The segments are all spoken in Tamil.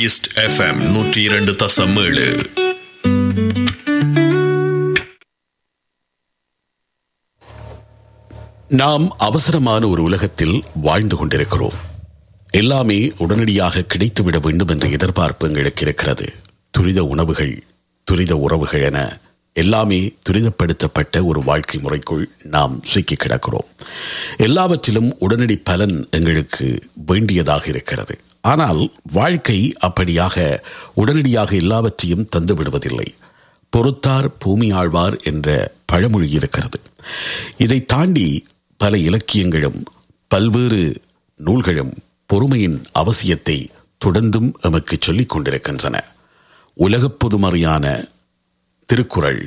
ஈஸ்ட் எஃப்எம் நூற்றி இரண்டு தசம் ஏழு நாம் அவசரமான ஒரு உலகத்தில் வாழ்ந்து கொண்டிருக்கிறோம் எல்லாமே உடனடியாக கிடைத்துவிட வேண்டும் என்ற எதிர்பார்ப்பு எங்களுக்கு இருக்கிறது துரித உணவுகள் துரித உறவுகள் என எல்லாமே துரிதப்படுத்தப்பட்ட ஒரு வாழ்க்கை முறைக்குள் நாம் சிக்கி கிடக்கிறோம் எல்லாவற்றிலும் உடனடி பலன் எங்களுக்கு வேண்டியதாக இருக்கிறது ஆனால் வாழ்க்கை அப்படியாக உடனடியாக எல்லாவற்றையும் தந்து விடுவதில்லை பொறுத்தார் பூமி ஆழ்வார் என்ற பழமொழி இருக்கிறது இதை தாண்டி பல இலக்கியங்களும் பல்வேறு நூல்களும் பொறுமையின் அவசியத்தை தொடர்ந்தும் எமக்கு சொல்லிக் கொண்டிருக்கின்றன உலகப் பொதுமறையான திருக்குறள்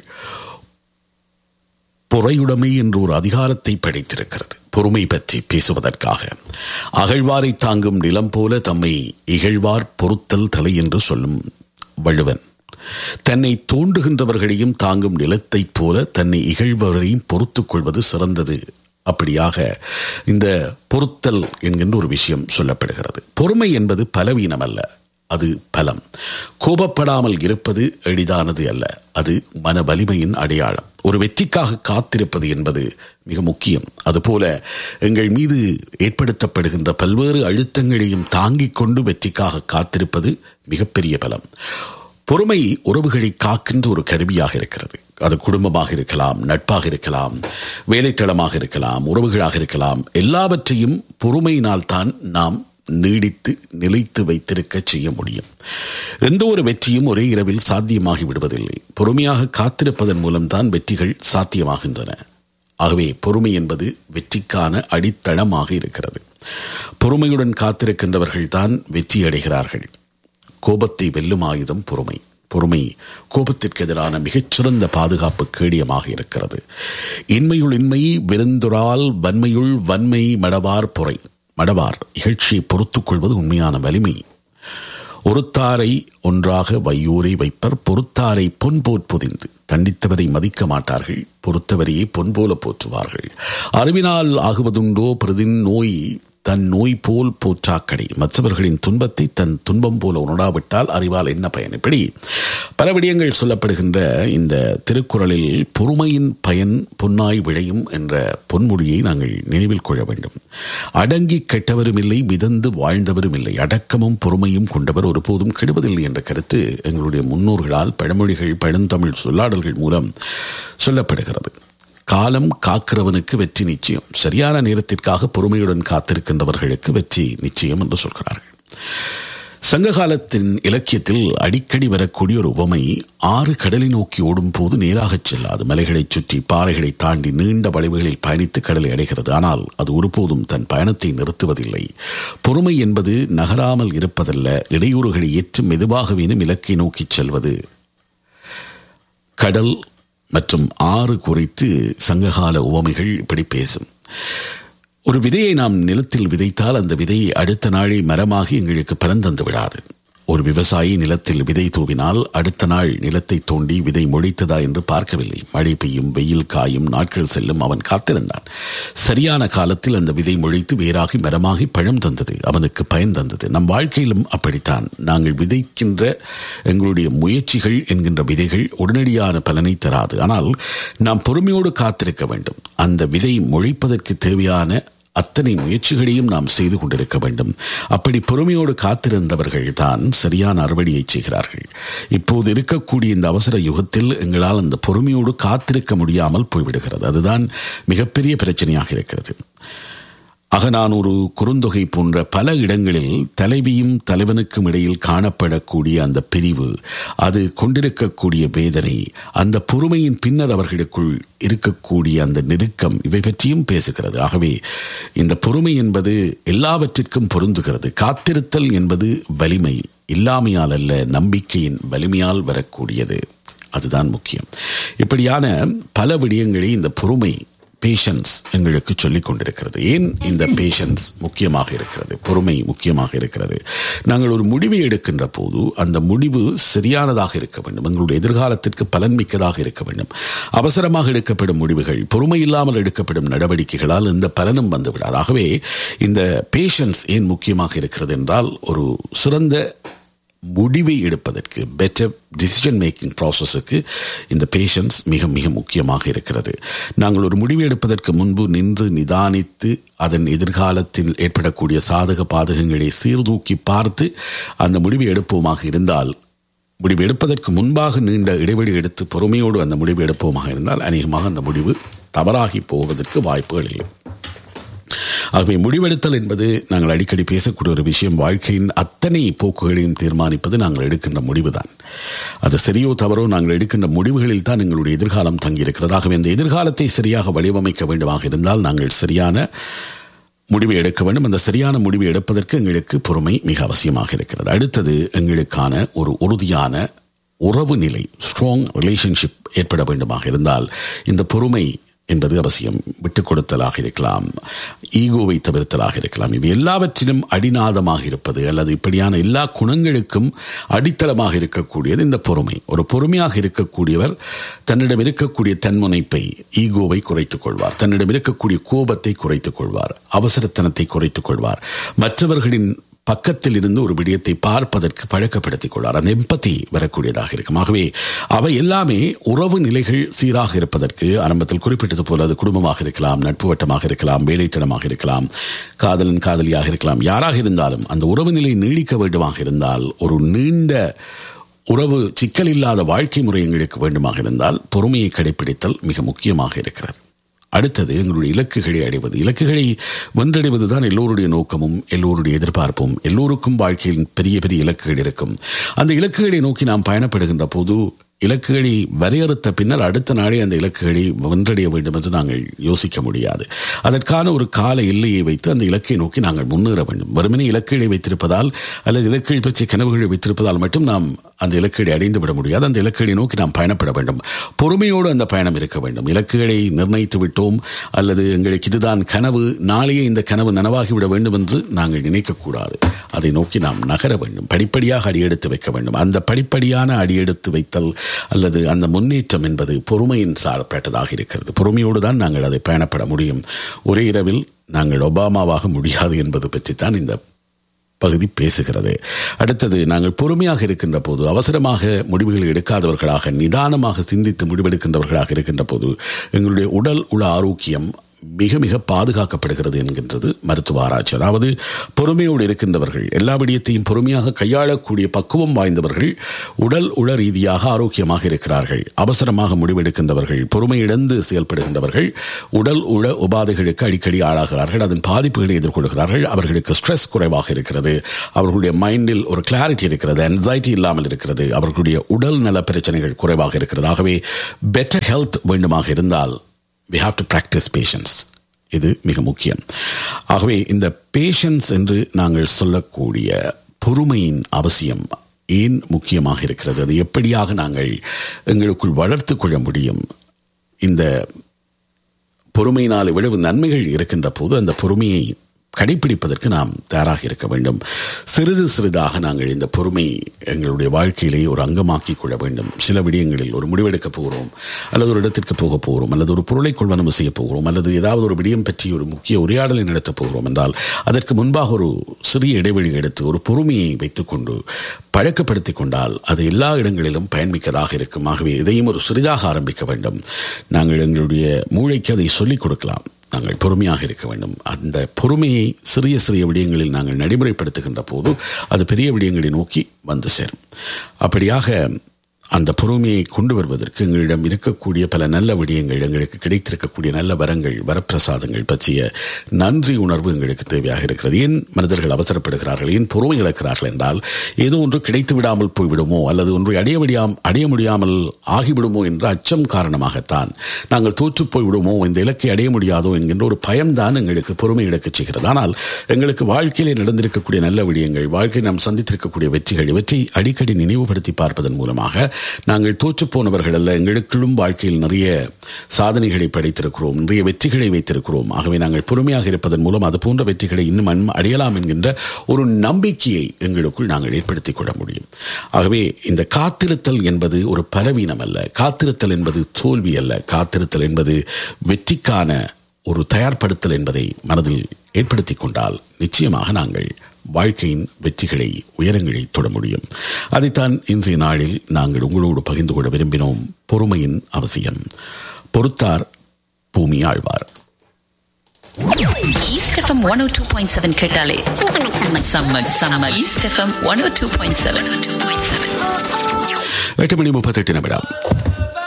பொறையுடைமை என்ற ஒரு அதிகாரத்தை படைத்திருக்கிறது பொறுமை பற்றி பேசுவதற்காக அகழ்வாரை தாங்கும் நிலம் போல தம்மை இகழ்வார் பொறுத்தல் தலை என்று சொல்லும் வள்ளுவன் தன்னை தோண்டுகின்றவர்களையும் தாங்கும் நிலத்தைப் போல தன்னை இகழ்பவரையும் பொறுத்துக் கொள்வது சிறந்தது அப்படியாக இந்த பொருத்தல் என்கின்ற ஒரு விஷயம் சொல்லப்படுகிறது பொறுமை என்பது பலவீனம் அல்ல அது பலம் கோபப்படாமல் இருப்பது எளிதானது அல்ல அது மன வலிமையின் அடையாளம் ஒரு வெற்றிக்காக காத்திருப்பது என்பது மிக முக்கியம் அதுபோல எங்கள் மீது ஏற்படுத்தப்படுகின்ற பல்வேறு அழுத்தங்களையும் தாங்கிக் கொண்டு வெற்றிக்காக காத்திருப்பது மிகப்பெரிய பலம் பொறுமை உறவுகளை காக்கின்ற ஒரு கருவியாக இருக்கிறது அது குடும்பமாக இருக்கலாம் நட்பாக இருக்கலாம் வேலைத்தளமாக இருக்கலாம் உறவுகளாக இருக்கலாம் எல்லாவற்றையும் பொறுமையினால் தான் நாம் நீடித்து நிலைத்து வைத்திருக்க செய்ய முடியும் எந்த ஒரு வெற்றியும் ஒரே இரவில் சாத்தியமாகி விடுவதில்லை பொறுமையாக காத்திருப்பதன் மூலம்தான் வெற்றிகள் சாத்தியமாகின்றன ஆகவே பொறுமை என்பது வெற்றிக்கான அடித்தளமாக இருக்கிறது பொறுமையுடன் காத்திருக்கின்றவர்கள் தான் வெற்றி அடைகிறார்கள் கோபத்தை வெல்லும் ஆயுதம் பொறுமை பொறுமை கோபத்திற்கு எதிரான மிகச்சிறந்த பாதுகாப்பு கேடியமாக இருக்கிறது இன்மையுள் இன்மை விருந்துரால் வன்மையுள் வன்மை மடவார் பொறை மடவார் இகழ்ச்சியை பொறுத்துக் கொள்வது உண்மையான வலிமை ஒருத்தாரை ஒன்றாக வையூரை வைப்பர் பொறுத்தாரை பொன் போற் பொதிந்து தண்டித்தவரை மதிக்க மாட்டார்கள் பொறுத்தவரையே பொன் போல போற்றுவார்கள் அறிவினால் ஆகுவதுண்டோ பிரதின் நோய் தன் நோய் போல் போற்றாக்கடை மற்றவர்களின் துன்பத்தை தன் துன்பம் போல உணராவிட்டால் அறிவால் என்ன பயன் இப்படி பல விடயங்கள் சொல்லப்படுகின்ற இந்த திருக்குறளில் பொறுமையின் பயன் பொன்னாய் விளையும் என்ற பொன்மொழியை நாங்கள் நினைவில் கொள்ள வேண்டும் அடங்கி கெட்டவரும் இல்லை மிதந்து வாழ்ந்தவரும் இல்லை அடக்கமும் பொறுமையும் கொண்டவர் ஒருபோதும் கெடுவதில்லை என்ற கருத்து எங்களுடைய முன்னோர்களால் பழமொழிகள் பழந்தமிழ் சொல்லாடல்கள் மூலம் சொல்லப்படுகிறது காலம் காக்கிறவனுக்கு வெற்றி நிச்சயம் சரியான நேரத்திற்காக பொறுமையுடன் காத்திருக்கின்றவர்களுக்கு வெற்றி நிச்சயம் என்று சொல்கிறார்கள் சங்க காலத்தின் இலக்கியத்தில் அடிக்கடி வரக்கூடிய ஒரு உவமை ஆறு கடலை நோக்கி ஓடும் போது நேராகச் செல்லாது மலைகளை சுற்றி பாறைகளை தாண்டி நீண்ட வளைவுகளில் பயணித்து கடலை அடைகிறது ஆனால் அது ஒருபோதும் தன் பயணத்தை நிறுத்துவதில்லை பொறுமை என்பது நகராமல் இருப்பதல்ல இடையூறுகளை ஏற்று மெதுவாகவேனும் இலக்கை நோக்கிச் செல்வது கடல் மற்றும் ஆறு குறித்து சங்ககால உவமைகள் இப்படி பேசும் ஒரு விதையை நாம் நிலத்தில் விதைத்தால் அந்த விதை அடுத்த நாளை மரமாகி எங்களுக்கு பலன் தந்து விடாது ஒரு விவசாயி நிலத்தில் விதை தூவினால் அடுத்த நாள் நிலத்தை தோண்டி விதை முளைத்ததா என்று பார்க்கவில்லை மழை பெய்யும் வெயில் காயும் நாட்கள் செல்லும் அவன் காத்திருந்தான் சரியான காலத்தில் அந்த விதை முளைத்து வேறாகி மரமாகி பழம் தந்தது அவனுக்கு பயன் தந்தது நம் வாழ்க்கையிலும் அப்படித்தான் நாங்கள் விதைக்கின்ற எங்களுடைய முயற்சிகள் என்கின்ற விதைகள் உடனடியான பலனை தராது ஆனால் நாம் பொறுமையோடு காத்திருக்க வேண்டும் அந்த விதை முளைப்பதற்கு தேவையான அத்தனை முயற்சிகளையும் நாம் செய்து கொண்டிருக்க வேண்டும் அப்படி பொறுமையோடு காத்திருந்தவர்கள் தான் சரியான அறுவடையை செய்கிறார்கள் இப்போது இருக்கக்கூடிய இந்த அவசர யுகத்தில் எங்களால் அந்த பொறுமையோடு காத்திருக்க முடியாமல் போய்விடுகிறது அதுதான் மிகப்பெரிய பிரச்சனையாக இருக்கிறது அகநானூறு குறுந்தொகை போன்ற பல இடங்களில் தலைவியும் தலைவனுக்கும் இடையில் காணப்படக்கூடிய அந்த பிரிவு அது கொண்டிருக்கக்கூடிய வேதனை அந்த பொறுமையின் பின்னர் அவர்களுக்குள் இருக்கக்கூடிய அந்த நெருக்கம் இவை பற்றியும் பேசுகிறது ஆகவே இந்த பொறுமை என்பது எல்லாவற்றிற்கும் பொருந்துகிறது காத்திருத்தல் என்பது வலிமை இல்லாமையால் அல்ல நம்பிக்கையின் வலிமையால் வரக்கூடியது அதுதான் முக்கியம் இப்படியான பல விடயங்களை இந்த பொறுமை பேஷன்ஸ் எங்களுக்கு சொல்லிக் கொண்டிருக்கிறது ஏன் இந்த பேஷன்ஸ் முக்கியமாக இருக்கிறது பொறுமை முக்கியமாக இருக்கிறது நாங்கள் ஒரு முடிவை எடுக்கின்ற போது அந்த முடிவு சரியானதாக இருக்க வேண்டும் எங்களுடைய எதிர்காலத்திற்கு பலன்மிக்கதாக இருக்க வேண்டும் அவசரமாக எடுக்கப்படும் முடிவுகள் பொறுமை இல்லாமல் எடுக்கப்படும் நடவடிக்கைகளால் எந்த பலனும் வந்துவிடாது ஆகவே இந்த பேஷன்ஸ் ஏன் முக்கியமாக இருக்கிறது என்றால் ஒரு சிறந்த முடிவை எடுப்பதற்கு பெட்டர் டிசிஷன் மேக்கிங் ப்ராசஸுக்கு இந்த பேஷன்ஸ் மிக மிக முக்கியமாக இருக்கிறது நாங்கள் ஒரு முடிவு எடுப்பதற்கு முன்பு நின்று நிதானித்து அதன் எதிர்காலத்தில் ஏற்படக்கூடிய சாதக பாதகங்களை சீர்தூக்கி பார்த்து அந்த முடிவை எடுப்போமாக இருந்தால் முடிவு எடுப்பதற்கு முன்பாக நீண்ட இடைவெளி எடுத்து பொறுமையோடு அந்த முடிவு எடுப்போமாக இருந்தால் அநேகமாக அந்த முடிவு தவறாகி போவதற்கு வாய்ப்புகள் இல்லை ஆகவே முடிவெடுத்தல் என்பது நாங்கள் அடிக்கடி பேசக்கூடிய ஒரு விஷயம் வாழ்க்கையின் அத்தனை போக்குகளையும் தீர்மானிப்பது நாங்கள் எடுக்கின்ற முடிவுதான் அது சரியோ தவறோ நாங்கள் எடுக்கின்ற முடிவுகளில் தான் எங்களுடைய எதிர்காலம் தங்கியிருக்கிறது ஆகவே இந்த எதிர்காலத்தை சரியாக வடிவமைக்க வேண்டுமாக இருந்தால் நாங்கள் சரியான முடிவை எடுக்க வேண்டும் அந்த சரியான முடிவை எடுப்பதற்கு எங்களுக்கு பொறுமை மிக அவசியமாக இருக்கிறது அடுத்தது எங்களுக்கான ஒரு உறுதியான உறவு நிலை ஸ்ட்ராங் ரிலேஷன்ஷிப் ஏற்பட வேண்டுமாக இருந்தால் இந்த பொறுமை என்பது அவசியம் விட்டுக் கொடுத்தலாக இருக்கலாம் ஈகோவை தவிர்த்தலாக இருக்கலாம் இவை எல்லாவற்றிலும் அடிநாதமாக இருப்பது அல்லது இப்படியான எல்லா குணங்களுக்கும் அடித்தளமாக இருக்கக்கூடியது இந்த பொறுமை ஒரு பொறுமையாக இருக்கக்கூடியவர் தன்னிடம் இருக்கக்கூடிய தன்முனைப்பை ஈகோவை குறைத்துக் கொள்வார் தன்னிடம் இருக்கக்கூடிய கோபத்தை குறைத்துக் கொள்வார் அவசரத்தனத்தை குறைத்துக் கொள்வார் மற்றவர்களின் பக்கத்தில் இருந்து ஒரு விடயத்தை பார்ப்பதற்கு பழக்கப்படுத்திக் கொள்வார் அந்த எம்பத்தி வரக்கூடியதாக இருக்கும் ஆகவே அவை எல்லாமே உறவு நிலைகள் சீராக இருப்பதற்கு ஆரம்பத்தில் குறிப்பிட்டது போல அது குடும்பமாக இருக்கலாம் நட்பு வட்டமாக இருக்கலாம் வேலைத்தனமாக இருக்கலாம் காதலன் காதலியாக இருக்கலாம் யாராக இருந்தாலும் அந்த உறவு நிலை நீடிக்க வேண்டுமாக இருந்தால் ஒரு நீண்ட உறவு சிக்கல் இல்லாத வாழ்க்கை முறை எங்களுக்கு வேண்டுமாக இருந்தால் பொறுமையை கடைபிடித்தல் மிக முக்கியமாக இருக்கிறது அடுத்தது எங்களுடைய இலக்குகளை அடைவது இலக்குகளை வென்றடைவது தான் எல்லோருடைய நோக்கமும் எல்லோருடைய எதிர்பார்ப்பும் எல்லோருக்கும் வாழ்க்கையில் பெரிய பெரிய இலக்குகள் இருக்கும் அந்த இலக்குகளை நோக்கி நாம் பயணப்படுகின்ற போது இலக்குகளை வரையறுத்த பின்னர் அடுத்த நாளே அந்த இலக்குகளை வென்றடைய வேண்டும் என்று நாங்கள் யோசிக்க முடியாது அதற்கான ஒரு கால எல்லையை வைத்து அந்த இலக்கை நோக்கி நாங்கள் முன்னேற வேண்டும் வெறுமனே இலக்குகளை வைத்திருப்பதால் அல்லது இலக்குகள் பற்றிய கனவுகளை வைத்திருப்பதால் மட்டும் நாம் அந்த இலக்குகளை அடைந்து விட முடியாது அந்த இலக்குகளை நோக்கி நாம் பயணப்பட வேண்டும் பொறுமையோடு அந்த பயணம் இருக்க வேண்டும் இலக்குகளை நிர்ணயித்து விட்டோம் அல்லது எங்களுக்கு இதுதான் கனவு நாளையே இந்த கனவு நனவாகிவிட வேண்டும் என்று நாங்கள் நினைக்கக்கூடாது அதை நோக்கி நாம் நகர வேண்டும் படிப்படியாக அடியெடுத்து வைக்க வேண்டும் அந்த படிப்படியான அடியெடுத்து வைத்தல் அல்லது அந்த முன்னேற்றம் என்பது பொறுமையின் சார்பட்டதாக இருக்கிறது பொறுமையோடு தான் நாங்கள் அதை பயணப்பட முடியும் ஒரே இரவில் நாங்கள் ஒபாமாவாக முடியாது என்பது பற்றித்தான் இந்த பகுதி பேசுகிறது அடுத்தது நாங்கள் பொறுமையாக இருக்கின்ற போது அவசரமாக முடிவுகள் எடுக்காதவர்களாக நிதானமாக சிந்தித்து முடிவெடுக்கின்றவர்களாக இருக்கின்ற போது எங்களுடைய உடல் உள ஆரோக்கியம் மிக மிக பாதுகாக்கப்படுகிறது என்கின்றது மருத்துவ ஆராய்ச்சி அதாவது பொறுமையோடு இருக்கின்றவர்கள் எல்லா விடயத்தையும் பொறுமையாக கையாளக்கூடிய பக்குவம் வாய்ந்தவர்கள் உடல் உள ரீதியாக ஆரோக்கியமாக இருக்கிறார்கள் அவசரமாக முடிவெடுக்கின்றவர்கள் பொறுமை இழந்து செயல்படுகின்றவர்கள் உடல் உள உபாதைகளுக்கு அடிக்கடி ஆளாகிறார்கள் அதன் பாதிப்புகளை எதிர்கொள்கிறார்கள் அவர்களுக்கு ஸ்ட்ரெஸ் குறைவாக இருக்கிறது அவர்களுடைய மைண்டில் ஒரு கிளாரிட்டி இருக்கிறது anxiety இல்லாமல் இருக்கிறது அவர்களுடைய உடல் நல பிரச்சனைகள் குறைவாக இருக்கிறது ஆகவே பெட்டர் ஹெல்த் வேண்டுமாக இருந்தால் we have to practise patience இது மிக முக்கியம் ஆகவே இந்த பேஷன்ஸ் என்று நாங்கள் சொல்லக்கூடிய பொறுமையின் அவசியம் ஏன் முக்கியமாக இருக்கிறது அது எப்படியாக நாங்கள் எங்களுக்குள் வளர்த்து கொள்ள முடியும் இந்த பொறுமையினால் இவ்வளவு நன்மைகள் இருக்கின்ற போது அந்த பொறுமையை கடைபிடிப்பதற்கு நாம் தயாராக இருக்க வேண்டும் சிறிது சிறிதாக நாங்கள் இந்த பொறுமை எங்களுடைய வாழ்க்கையிலே ஒரு அங்கமாக்கி கொள்ள வேண்டும் சில விடயங்களில் ஒரு முடிவெடுக்க போகிறோம் அல்லது ஒரு இடத்திற்கு போக போகிறோம் அல்லது ஒரு பொருளை கொள்வனவு செய்ய போகிறோம் அல்லது ஏதாவது ஒரு விடயம் பற்றி ஒரு முக்கிய உரையாடலை நடத்தப் போகிறோம் என்றால் அதற்கு முன்பாக ஒரு சிறிய இடைவெளி எடுத்து ஒரு பொறுமையை வைத்துக்கொண்டு பழக்கப்படுத்திக் கொண்டால் அது எல்லா இடங்களிலும் பயன்மிக்கதாக இருக்கும் ஆகவே இதையும் ஒரு சிறிதாக ஆரம்பிக்க வேண்டும் நாங்கள் எங்களுடைய மூளைக்கு அதை சொல்லிக் கொடுக்கலாம் நாங்கள் பொறுமையாக இருக்க வேண்டும் அந்த பொறுமையை சிறிய சிறிய விடயங்களில் நாங்கள் நடைமுறைப்படுத்துகின்ற போது அது பெரிய விடயங்களை நோக்கி வந்து சேரும் அப்படியாக அந்த பொறுமையை கொண்டு வருவதற்கு எங்களிடம் இருக்கக்கூடிய பல நல்ல விடயங்கள் எங்களுக்கு கிடைத்திருக்கக்கூடிய நல்ல வரங்கள் வரப்பிரசாதங்கள் பற்றிய நன்றி உணர்வு எங்களுக்கு தேவையாக இருக்கிறது ஏன் மனிதர்கள் அவசரப்படுகிறார்கள் ஏன் பொறுமை இழக்கிறார்கள் என்றால் ஏதோ ஒன்று கிடைத்து விடாமல் போய்விடுமோ அல்லது ஒன்றை அடைய முடியாம அடைய முடியாமல் ஆகிவிடுமோ என்ற அச்சம் காரணமாகத்தான் நாங்கள் தோற்று போய்விடுமோ இந்த இலக்கை அடைய முடியாதோ என்கின்ற ஒரு பயம்தான் எங்களுக்கு பொறுமை இழக்கச் செய்கிறது ஆனால் எங்களுக்கு வாழ்க்கையிலே நடந்திருக்கக்கூடிய நல்ல விடயங்கள் வாழ்க்கையில் நாம் சந்தித்திருக்கக்கூடிய வெற்றிகள் இவற்றை அடிக்கடி நினைவுபடுத்தி பார்ப்பதன் மூலமாக நாங்கள் தோற்று போனவர்கள் அல்ல எங்களுக்குள்ளும் வாழ்க்கையில் நிறைய சாதனைகளை படைத்திருக்கிறோம் நிறைய வெற்றிகளை வைத்திருக்கிறோம் ஆகவே நாங்கள் பொறுமையாக இருப்பதன் மூலம் அது போன்ற வெற்றிகளை இன்னும் அன்ம- அடையலாம் என்கின்ற ஒரு நம்பிக்கையை எங்களுக்குள் நாங்கள் ஏற்படுத்திக் கொள்ள முடியும் ஆகவே இந்த காத்திருத்தல் என்பது ஒரு பலவீனம் அல்ல காத்திருத்தல் என்பது தோல்வி அல்ல காத்திருத்தல் என்பது வெற்றிக்கான ஒரு தயார்படுத்தல் என்பதை மனதில் ஏற்படுத்திக் கொண்டால் நிச்சயமாக நாங்கள் வாழ்க்கையின் வெற்றிகளை உயரங்களை தொட முடியும் அதைத்தான் இன்றைய நாளில் நாங்கள் உங்களோடு பகிர்ந்து கொள்ள விரும்பினோம் பொறுமையின் அவசியம் பொறுத்தார் பூமி ஆழ்வார் East FM one O two point seven கேட்டாலே summer summer East FM one O two point seven two point seven எட்டு மணி முப்பத்தெட்டு நிமிடம்